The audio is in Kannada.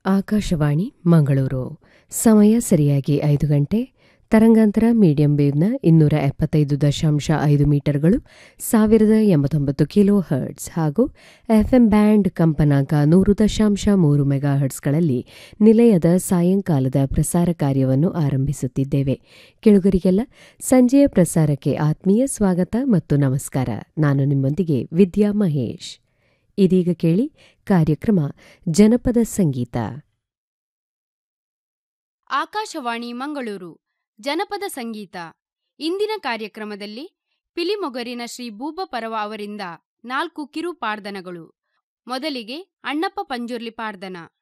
ಆಕಾಶವಾಣಿ ಮಂಗಳೂರು ಸಮಯ ಸರಿಯಾಗಿ ಐದು ಗಂಟೆ ತರಂಗಾಂತರ ಮೀಡಿಯಂ ವೇವ್ನ ಇನ್ನೂರ ಎಪ್ಪತ್ತೈದು ದಶಾಂಶ ಐದು ಮೀಟರ್ಗಳು ಸಾವಿರದ ಎಂಬತ್ತೊಂಬತ್ತು ಕಿಲೋ ಹರ್ಟ್ಸ್ ಹಾಗೂ ಎಫ್ಎಂ ಬ್ಯಾಂಡ್ ಕಂಪನಾಂಕ ನೂರು ದಶಾಂಶ ಮೂರು ಮೆಗಾ ಹರ್ಟ್ಸ್ಗಳಲ್ಲಿ ನಿಲಯದ ಸಾಯಂಕಾಲದ ಪ್ರಸಾರ ಕಾರ್ಯವನ್ನು ಆರಂಭಿಸುತ್ತಿದ್ದೇವೆ ಕೆಳುಗರಿಗೆಲ್ಲ ಸಂಜೆಯ ಪ್ರಸಾರಕ್ಕೆ ಆತ್ಮೀಯ ಸ್ವಾಗತ ಮತ್ತು ನಮಸ್ಕಾರ ನಾನು ನಿಮ್ಮೊಂದಿಗೆ ವಿದ್ಯಾ ಮಹೇಶ್ ಇದೀಗ ಕೇಳಿ ಕಾರ್ಯಕ್ರಮ ಜನಪದ ಸಂಗೀತ ಆಕಾಶವಾಣಿ ಮಂಗಳೂರು ಜನಪದ ಸಂಗೀತ ಇಂದಿನ ಕಾರ್ಯಕ್ರಮದಲ್ಲಿ ಪಿಲಿಮೊಗರಿನ ಶ್ರೀ ಭೂಪ ಪರವ ಅವರಿಂದ ನಾಲ್ಕು ಕಿರು ಪಾರ್ದನಗಳು ಮೊದಲಿಗೆ ಅಣ್ಣಪ್ಪ ಪಂಜುರ್ಲಿ ಪಾರ್ದನ